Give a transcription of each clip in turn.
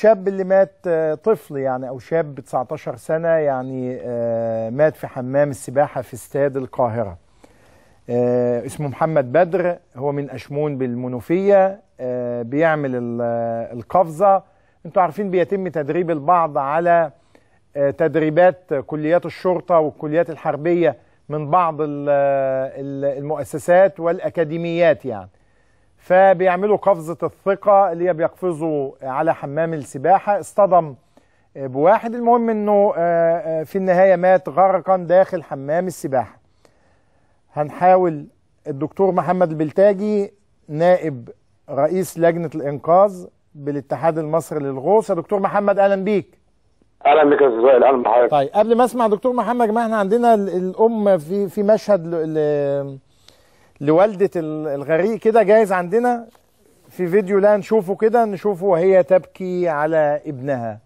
الشاب اللي مات آه، طفل يعني او شاب 19 سنه يعني آه، مات في حمام السباحه في استاد القاهره آه، اسمه محمد بدر هو من اشمون بالمنوفيه آه، بيعمل ال- آه، القفزه انتوا عارفين بيتم تدريب البعض على آه، تدريبات كليات الشرطه والكليات الحربيه من بعض ال- ال- المؤسسات والاكاديميات يعني فبيعملوا قفزة الثقة اللي هي بيقفزوا على حمام السباحة اصطدم بواحد المهم انه آه، آه، في النهاية مات غرقا داخل حمام السباحة هنحاول الدكتور محمد البلتاجي نائب رئيس لجنة الإنقاذ بالاتحاد المصري للغوص يا دكتور محمد أهلا بيك اهلا بك يا استاذ وائل اهلا بحضرتك طيب قبل ما اسمع دكتور محمد يا جماعه احنا عندنا ال- الام في في مشهد ل... ل... لوالده ال- الغريق كده جايز عندنا في فيديو لا نشوفه كده نشوفه وهي تبكي على ابنها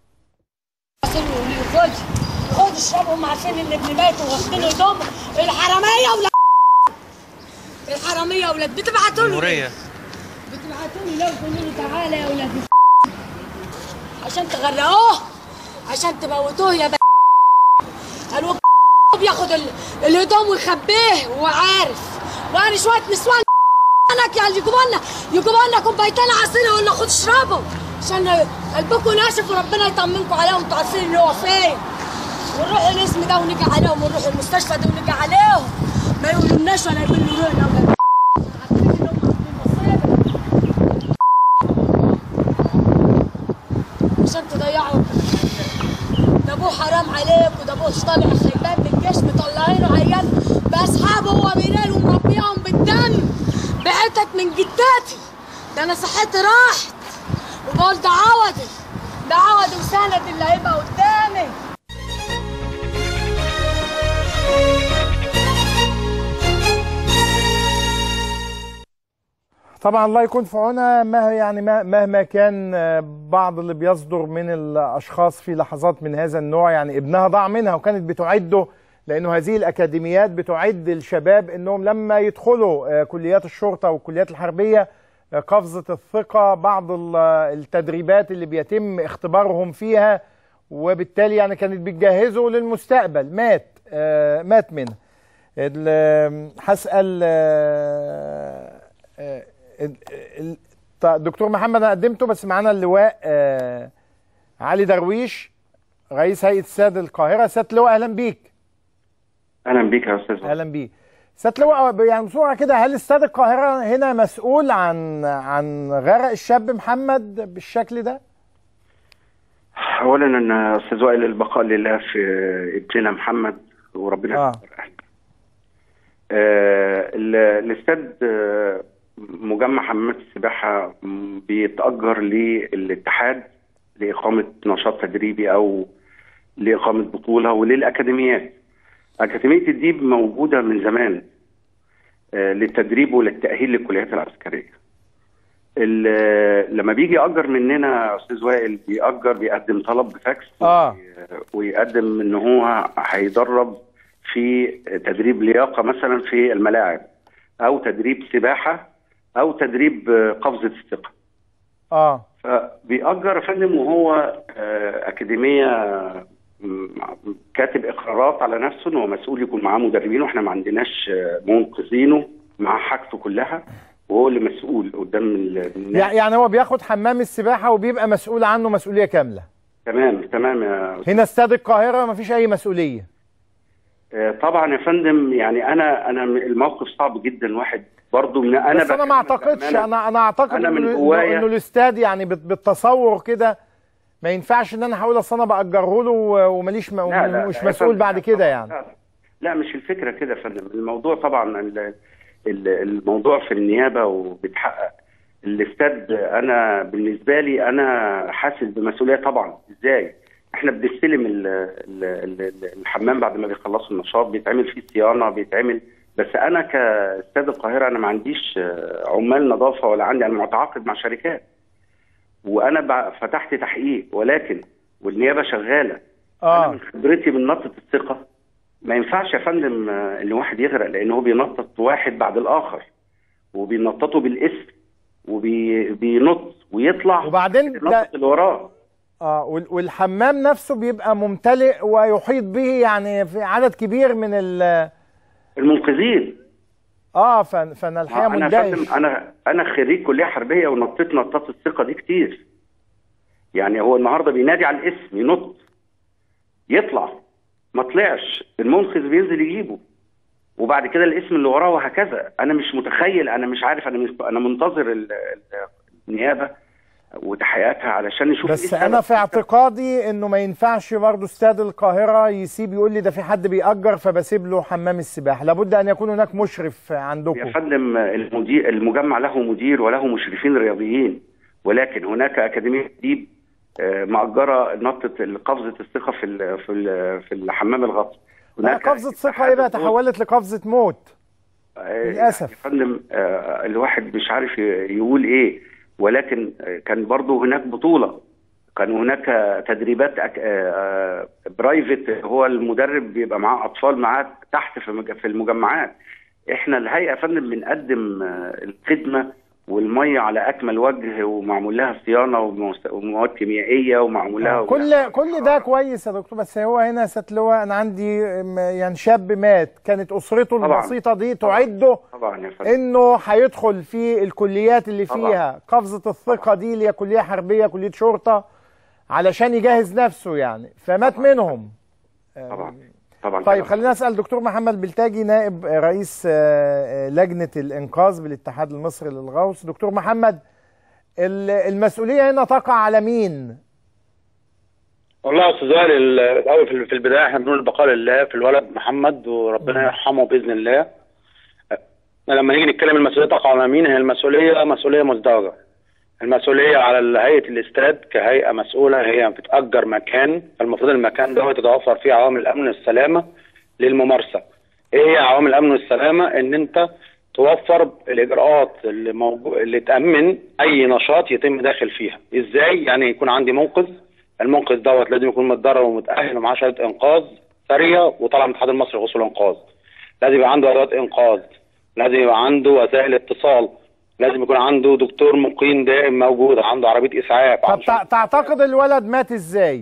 خد خد اشربهم عشان ان ابن مات واخدين هدوم الحراميه ولا الحراميه ولاد بتبعتوا له جمهورية بتبعتوا لي لو تقولوا له تعالى يا ولاد عشان تغرقوه عشان تموتوه يا ب... قالوا بياخد ال... الهدوم ويخبيه وهو عارف وانا شويه نسوان انا يعني يجيبوا لنا يجيبوا لنا كوبايتين عصير يقول له خد اشربوا عشان قلبكم ناشف وربنا يطمنكم عليهم انتوا عارفين اللي هو فين ونروح الاسم ده ونيجي عليهم ونروح المستشفى ده ونيجي عليهم ما يقولولناش ولا يقولوا روحنا ولا عارفين انهم عاملين مصيبه عشان تضيعوا ده ابوه حرام عليكم ده ابوه طالع خيبان من الجيش مطلعينه عيال باصحابه هو بينال ومربيهم بالدم بعتت من جداتي ده انا صحتي راحت وبقول ده عوضي ده عوضي وسند اللي هيبقى قدامي طبعا الله يكون في عونها ما يعني ما- مهما كان آه، بعض اللي بيصدر من الاشخاص في لحظات من هذا النوع يعني ابنها ضاع منها وكانت بتعده لانه هذه الاكاديميات بتعد الشباب انهم لما يدخلوا آه، كليات الشرطه والكليات الحربيه آه، قفزه الثقه بعض ال- التدريبات اللي بيتم اختبارهم فيها وبالتالي يعني كانت بتجهزه للمستقبل مات آه، مات منها ال- هسال آه، آه، ال- ال- ط- دكتور محمد انا قدمته بس معانا اللواء آه، علي درويش رئيس هيئه الساد القاهره سياده اللواء اهلا بيك اهلا بك يا استاذ وائل اهلا بيك سياده اللواء يعني بسرعه كده هل استاد القاهره هنا مسؤول عن عن غرق الشاب محمد بالشكل ده؟ اولا انا استاذ وائل البقاء لله في ابننا محمد وربنا آه. يستر اهله آه ال- الاستاد آه، مجمع حمامات السباحه م، بيتاجر للاتحاد لاقامه نشاط تدريبي او لاقامه بطوله وللاكاديميات اكاديميه الديب موجوده من زمان آه، للتدريب وللتاهيل للكليات العسكريه ال- لما بيجي يأجر مننا يا استاذ وائل بيأجر بيقدم طلب بفاكس آه. وي- ويقدم ان هو هيدرب في تدريب لياقه مثلا في الملاعب او تدريب سباحه او تدريب آه، قفزه الثقه اه فبيأجر يا فندم وهو آه، أكاديمية م، كاتب إقرارات على نفسه إن هو مسؤول يكون معاه مدربين وإحنا ما عندناش آه، منقذينه مع حاجته كلها وهو اللي مسؤول قدام ال- الناس يع- يعني هو بياخد حمام السباحه وبيبقى مسؤول عنه مسؤوليه كامله تمام تمام يا أستاذ. هنا استاد القاهره مفيش اي مسؤوليه آه، طبعا يا فندم يعني أنا أنا م- الموقف صعب جدا واحد برضه من أنا بس انا ما بكلمك اعتقدش بأمانة. انا انا اعتقد أنا من انه جوايا- انه الاستاد يعني بال- بالتصور كده ما ينفعش ان انا هقول اصل انا باجره له و- وماليش م- لا لا مش لا يا مسؤول فندم، بعد لا كده طبعاً، يعني لا, لا مش الفكره كده يا فندم الموضوع طبعا ال- ال- الموضوع في النيابه وبيتحقق الاستاد انا بالنسبه لي انا حاسس بمسؤوليه طبعا ازاي احنا بنستلم ال- ال- ال- الحمام بعد ما بيخلصوا النشاط بيتعمل فيه صيانه بيتعمل بس انا كاستاد القاهره انا ما عنديش آه، عمال نظافه ولا عندي انا متعاقد مع شركات وانا ب- فتحت تحقيق ولكن والنيابه شغاله انا اه من خبرتي من نطه الثقه ما ينفعش يا فندم آه، ان واحد يغرق لان هو بينطط واحد بعد الاخر وبينططه بالاسم وبينط ويطلع وبعدين ده ينطط اللي وراه اه وال- والحمام نفسه بيبقى ممتلئ ويحيط به يعني في عدد كبير من ال المنقذين اه فن- فانا الحقيقه انا مندهش فندم انا انا خريج كليه حربيه ونطيت نطات الثقه دي كتير يعني هو النهارده بينادي على الاسم ينط يطلع ما طلعش المنقذ بينزل يجيبه وبعد كده الاسم اللي وراه وهكذا انا مش متخيل انا مش عارف انا مش انا منتظر ال- ال- النيابه وتحقيقاتها علشان نشوف بس إيه انا السبب. في اعتقادي انه ما ينفعش برضه استاد القاهره يسيب يقول لي ده في حد بيأجر فبسيب له حمام السباحه لابد ان يكون هناك مشرف يا عندكم فندم المدير المجمع له مدير وله مشرفين رياضيين ولكن هناك اكاديميه ديب آه، مأجره نطه قفزه الثقه في ال في ال في الحمام الغطس لا قفزه ثقه ايه بقى تحولت لقفزه موت آه، للأسف. يا فندم آه، الواحد مش عارف ي- يقول ايه ولكن آه، كان برضو هناك بطوله كان هناك تدريبات أك- آه، آه، برايفت هو المدرب بيبقى معاه اطفال معاه تحت في مج- في المجمعات احنا الهيئه يا فندم بنقدم آه، الخدمه والميه على اكمل وجه ومعمول لها صيانه وموس- ومواد كيميائيه ومعمول لها كل كل ده كويس يا دكتور بس هو هنا يا سياده اللواء انا عندي م- يعني شاب مات كانت اسرته طبعاً. البسيطه دي تعده طبعا يا فندم انه هيدخل في الكليات اللي طبعاً. فيها قفزه الثقه دي اللي هي كليه حربيه كليه شرطه علشان يجهز نفسه يعني فمات منهم طبعا طبعا طيب كلام. خلينا اسال دكتور محمد بلتاجي نائب رئيس آه، آه، لجنه الانقاذ بالاتحاد المصري للغوص دكتور محمد ال- المسؤوليه هنا تقع على مين والله يا استاذ وائل ال- الاول في في البدايه احنا بنقول البقاء لله في الولد محمد وربنا يرحمه باذن الله لما نيجي نتكلم المسؤوليه تقع على مين هي المسؤوليه مسؤوليه مزدوجه المسؤوليه على هيئه الاستاد كهيئه مسؤوله هي بتاجر مكان المفروض المكان ده يتوفر فيه عوامل الامن والسلامه للممارسه ايه هي عوامل الامن والسلامه ان انت توفر الاجراءات اللي موجو... اللي تامن اي نشاط يتم داخل فيها ازاي يعني يكون عندي منقذ المنقذ دوت لازم يكون متدرب ومتاهل ومعاه شهاده انقاذ ساريه وطالع من الاتحاد المصري للغوص والانقاذ لازم يبقى عنده ادوات انقاذ لازم يبقى عنده وسائل اتصال لازم يكون عنده دكتور مقيم دائم موجود عنده عربيه اسعاف طب عنده تع- تعتقد الولد مات ازاي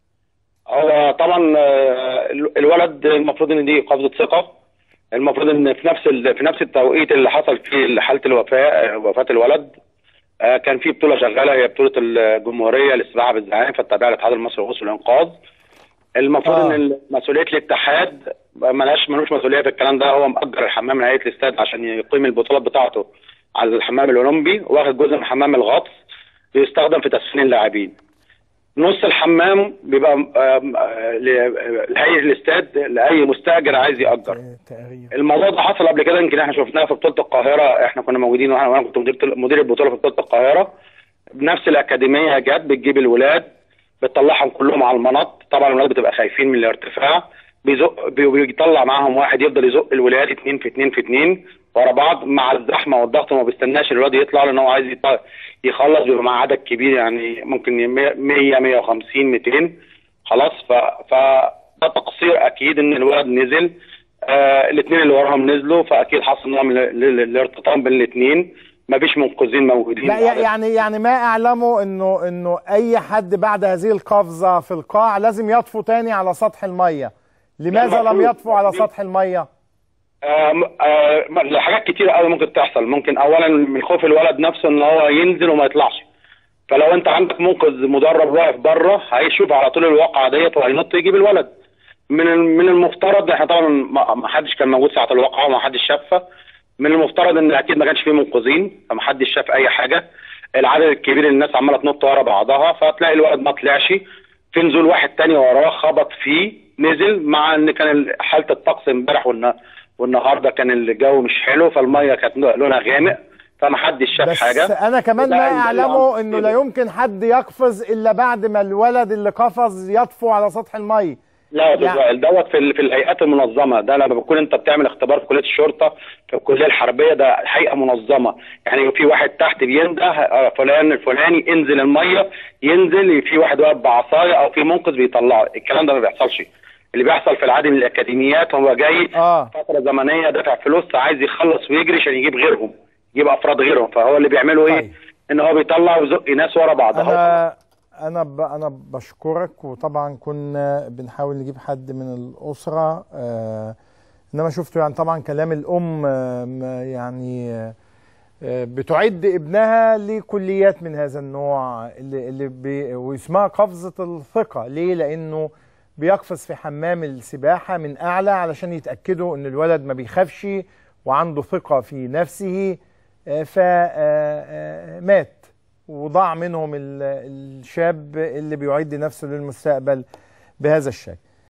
هو طبعا آه، ال- الولد المفروض ان دي قفزه ثقه المفروض ان في نفس ال- في نفس التوقيت اللي حصل فيه حاله الوفاه آه، وفاه الولد آه، كان في بطوله شغاله هي بطوله الجمهوريه للسباحه بالزعانف التابعه للاتحاد المصري للغوص والانقاذ المفروض آه. ان مسؤوليه الاتحاد ملاش ملوش مسؤوليه في الكلام ده هو مأجر الحمام من هيئه الاستاد عشان يقيم البطولات بتاعته على الحمام الاولمبي واخد جزء من حمام الغطس بيستخدم في تسخين اللاعبين نص الحمام بيبقى آم، آه، ل- لهيئه الاستاد لاي مستاجر عايز يأجر آه، تقريبا الموضوع ده حصل قبل كده يمكن احنا شفناه في بطوله القاهره احنا كنا موجودين وانا وأنا كنت مدير مدير البطوله في بطوله القاهره بنفس الاكاديميه جت بتجيب الولاد بتطلعهم كلهم على المنط طبعا الولاد بتبقى خايفين من الارتفاع بيزق بي- بيطلع معاهم واحد يفضل يزق الولاد اتنين في اتنين في اتنين ورا بعض مع الزحمه والضغط وما بيستناش الولاد يطلع لان هو عايز يط- يخلص بيبقى مع عدد كبير يعني ممكن 100 150 200 خلاص ف ف ده تقصير اكيد ان الولد نزل آه الاثنين اللي وراهم نزلوا فاكيد حصل نوع من ال- ال- الارتطام بين الاثنين مفيش منقذين موجودين لا يع- يعني يعني ما اعلمه انه انه اي حد بعد هذه القفزه في القاع لازم يطفو تاني على سطح الميه لماذا لم المفروض- يطفو على سطح الميه آم، آه، م- حاجات كتير قوي ممكن تحصل ممكن اولا من خوف الولد نفسه ان هو ينزل وما يطلعش فلو انت عندك منقذ مدرب واقف بره هيشوف على طول الواقعه ديت وهينط يجيب الولد من ال- من المفترض احنا طبعا ما ما حدش كان موجود ساعه الواقعه وما حدش شافها من المفترض ان اكيد ما كانش فيه منقذين فما حدش شاف اي حاجه العدد الكبير الناس عماله تنط ورا بعضها فتلاقي الولد ما طلعش في نزول واحد تاني وراه خبط فيه نزل مع ان كان ال- حاله الطقس امبارح والنا- والنهارده كان الجو مش حلو فالميه كانت لونها غامق فما حدش شاف بس حاجه انا كمان وده ما اللي- اعلمه انه لا يمكن حد يقفز الا بعد ما الولد اللي قفز يطفو على سطح الميه لا يا يعني- استاذ وائل دوت في ال- في الهيئات المنظمه ده لما بتكون انت بتعمل اختبار في كليه الشرطه في الكليه الحربيه ده هيئه منظمه يعني في واحد تحت بينده آه، فلان الفلاني انزل الميه ينزل في واحد واقف بعصايه او في منقذ بيطلعه الكلام ده ما بيحصلش اللي بيحصل في العادي من الاكاديميات هو جاي اه فتره زمنيه دافع فلوس عايز يخلص ويجري عشان يجيب غيرهم يجيب افراد غيرهم فهو اللي بيعمله ايه طيب. ان هو بيطلع ويزق ناس ورا بعض انا انا ب... انا بشكرك وطبعا كنا بنحاول نجيب حد من الاسره آه انما شفته يعني طبعا كلام الام آه ما يعني آه بتعد ابنها لكليات من هذا النوع اللي, اللي بي واسمها قفزه الثقه ليه لانه بيقفز في حمام السباحه من اعلى علشان يتاكدوا ان الولد ما بيخافش وعنده ثقه في نفسه فمات وضاع منهم الشاب اللي بيعد نفسه للمستقبل بهذا الشكل